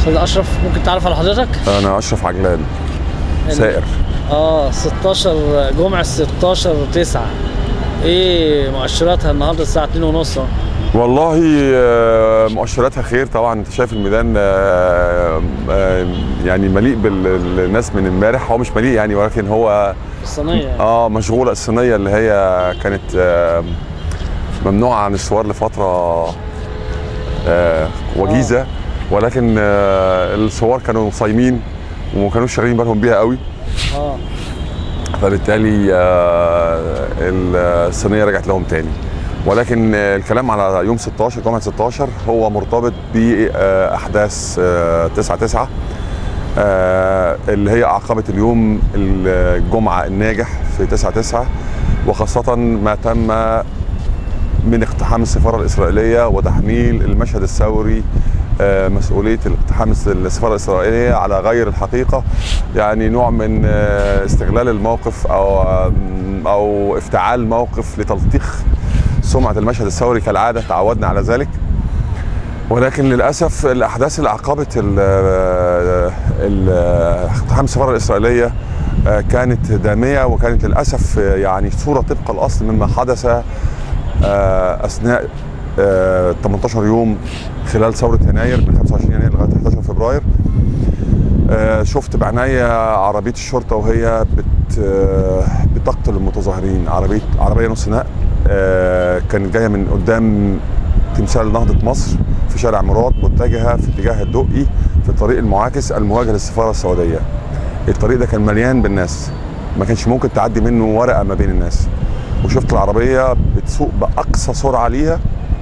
استاذ اشرف ممكن تعرف على حضرتك انا اشرف عجلان سائر اه 16 جمعه 16 9 ايه مؤشراتها النهارده الساعه 2 ونص اهو والله آه، مؤشراتها خير طبعا انت شايف الميدان آه، آه، يعني مليء بالناس من امبارح هو مش مليء يعني ولكن هو الصينيه اه مشغوله الصينيه اللي هي كانت آه، ممنوعه عن الثوار لفتره آه، وجيزه ولكن آه، الثوار كانوا صايمين وما كانوش شاغلين بالهم بيها قوي اه فبالتالي آه، الصينيه رجعت لهم تاني ولكن آه، الكلام على يوم 16 جمعه 16 هو مرتبط باحداث 9 9 اللي هي اعقبت اليوم الجمعه الناجح في 9 9 وخاصه ما تم من اقتحام السفاره الاسرائيليه وتحميل المشهد الثوري آه، مسؤوليه اقتحام السفاره الاسرائيليه على غير الحقيقه يعني نوع من آه، استغلال الموقف او او افتعال موقف لتلطيخ سمعه المشهد الثوري كالعاده تعودنا على ذلك ولكن للاسف الاحداث اللي عقبت ال- ال- اقتحام السفاره الاسرائيليه آه، كانت داميه وكانت للاسف آه، يعني صوره طبق الاصل مما حدث آه، اثناء آه، 18 يوم خلال ثوره يناير من 25 يناير لغايه 11 فبراير آه، شفت بعناية عربية الشرطة وهي بت آه، بتقتل المتظاهرين عربية عربية نص نقل آه، كانت جاية من قدام تمثال نهضة مصر في شارع مراد متجهة في اتجاه الدقي في الطريق المعاكس المواجه للسفارة السعودية الطريق ده كان مليان بالناس ما كانش ممكن تعدي منه ورقة ما بين الناس وشفت العربية بتسوق بأقصى سرعة ليها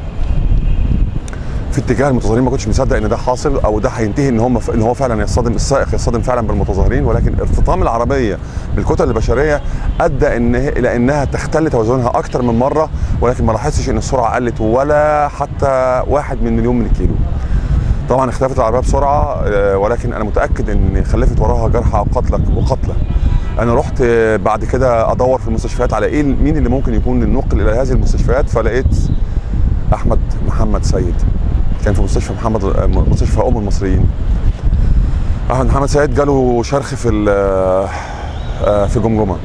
في اتجاه المتظاهرين ما كنتش مصدق ان ده حاصل او ده هينتهي ان هم ان هو فعلا يصطدم السائق يصطدم فعلا بالمتظاهرين ولكن ارتطام العربيه بالكتل البشريه ادى ان الى انها تختل توازنها اكتر من مره ولكن ما لاحظتش ان السرعه قلت ولا حتى واحد من مليون من الكيلو طبعا اختفت العربيه بسرعه آه، ولكن انا متاكد ان خلفت وراها جرحى وقتلى وقتلى انا رحت آه، بعد كده ادور في المستشفيات على ايه مين اللي ممكن يكون النقل الى هذه المستشفيات فلقيت احمد محمد سيد كان في مستشفى محمد مستشفى ام المصريين احمد محمد سيد جاله شرخ في ال- آه، في جمجمه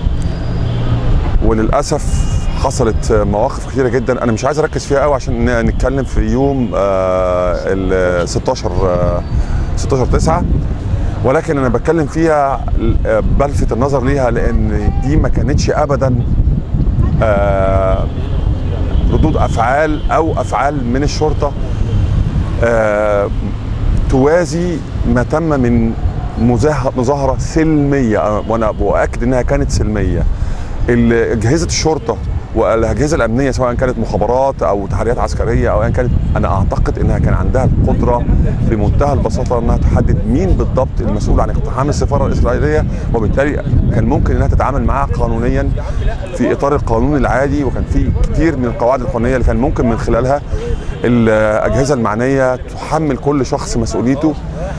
وللاسف حصلت مواقف كثيره جدا انا مش عايز اركز فيها قوي عشان ن- نتكلم في يوم آه، ال 16 آه، 16 9 ولكن انا بتكلم فيها آه، بلفت النظر ليها لان دي ما كانتش ابدا آه، ردود افعال او افعال من الشرطه آه، توازي ما تم من مزاه- مظاهره سلميه آه، وانا باكد انها كانت سلميه ال- اجهزه الشرطه والاجهزه الامنيه سواء كانت مخابرات او تحريات عسكريه او ايا كانت انا اعتقد انها كان عندها القدره بمنتهى البساطه انها تحدد مين بالضبط المسؤول عن اقتحام السفاره الاسرائيليه وبالتالي كان ممكن انها تتعامل معاه قانونيا في اطار القانون العادي وكان في كتير من القواعد القانونيه اللي كان ممكن من خلالها الاجهزه المعنيه تحمل كل شخص مسؤوليته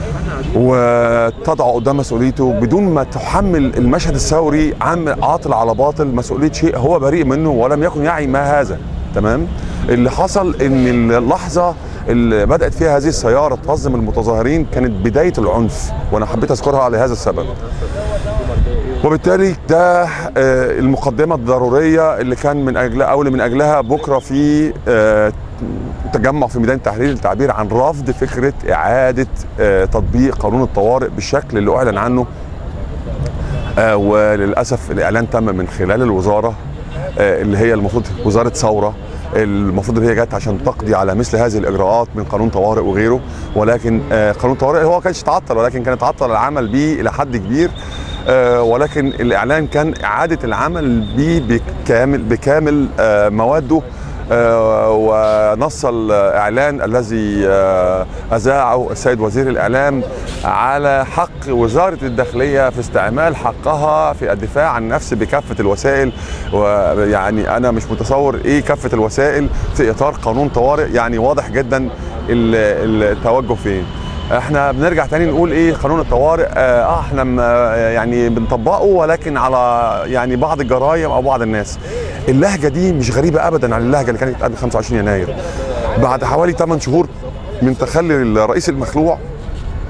وتضع قدام مسؤوليته بدون ما تحمل المشهد الثوري عام عاطل على باطل مسؤوليه شيء هو بريء منه ولم يكن يعي ما هذا تمام اللي حصل ان اللحظه اللي بدات فيها هذه السياره تهزم المتظاهرين كانت بدايه العنف وانا حبيت اذكرها لهذا السبب وبالتالي ده آه، المقدمه الضروريه اللي كان من اجلها او اللي من اجلها بكره في آه، تجمع في ميدان التحرير للتعبير عن رفض فكره اعاده آه، تطبيق قانون الطوارئ بالشكل اللي اعلن عنه آه، وللاسف الاعلان تم من خلال الوزاره آه، اللي هي المفروض وزاره ثوره المفروض ان هي جت عشان تقضي على مثل هذه الاجراءات من قانون طوارئ وغيره ولكن آه، قانون طوارئ هو ما كانش تعطل ولكن كان تعطل العمل به الى حد كبير آه، ولكن الاعلان كان اعاده العمل به بكامل بكامل آه، مواده آه، ونص الاعلان الذي آه، اذاعه السيد وزير الاعلام على حق وزاره الداخليه في استعمال حقها في الدفاع عن النفس بكافه الوسائل ويعني انا مش متصور ايه كافه الوسائل في اطار قانون طوارئ يعني واضح جدا ال- التوجه فين احنا بنرجع تاني نقول ايه قانون الطوارئ اه احنا م- آه، يعني بنطبقه ولكن على يعني بعض الجرائم او بعض الناس اللهجه دي مش غريبه ابدا عن اللهجه اللي كانت قبل 25 يناير بعد حوالي 8 شهور من تخلي الرئيس المخلوع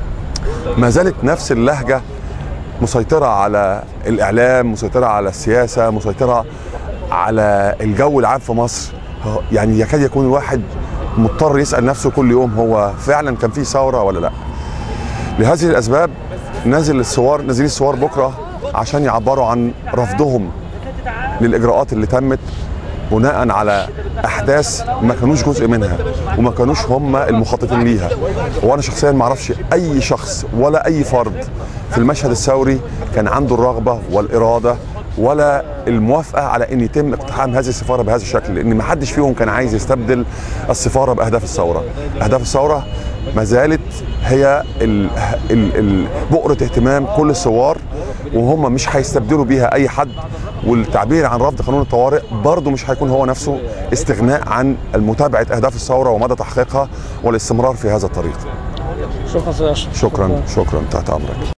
ما زالت نفس اللهجه مسيطره على الاعلام مسيطره على السياسه مسيطره على الجو العام في مصر هو- يعني يكاد يكون الواحد مضطر يسال نفسه كل يوم هو فعلا كان في ثوره ولا لا لهذه الاسباب نازل الثوار نازلين الثوار بكره عشان يعبروا عن رفضهم للاجراءات اللي تمت بناء على احداث ما كانوش جزء منها وما كانوش هم المخططين ليها وانا شخصيا ما اعرفش اي شخص ولا اي فرد في المشهد الثوري كان عنده الرغبه والاراده ولا الموافقه على ان يتم اقتحام هذه السفاره بهذا الشكل لان ما حدش فيهم كان عايز يستبدل السفاره باهداف الثوره اهداف الثوره ما زالت هي ال ال ال بؤره اهتمام كل الثوار وهم مش هيستبدلوا بيها اي حد والتعبير عن رفض قانون الطوارئ برضه مش هيكون هو نفسه استغناء عن متابعه اهداف الثوره ومدى تحقيقها والاستمرار في هذا الطريق شكرا سيدي اشرف شكرا شكرا تحت امرك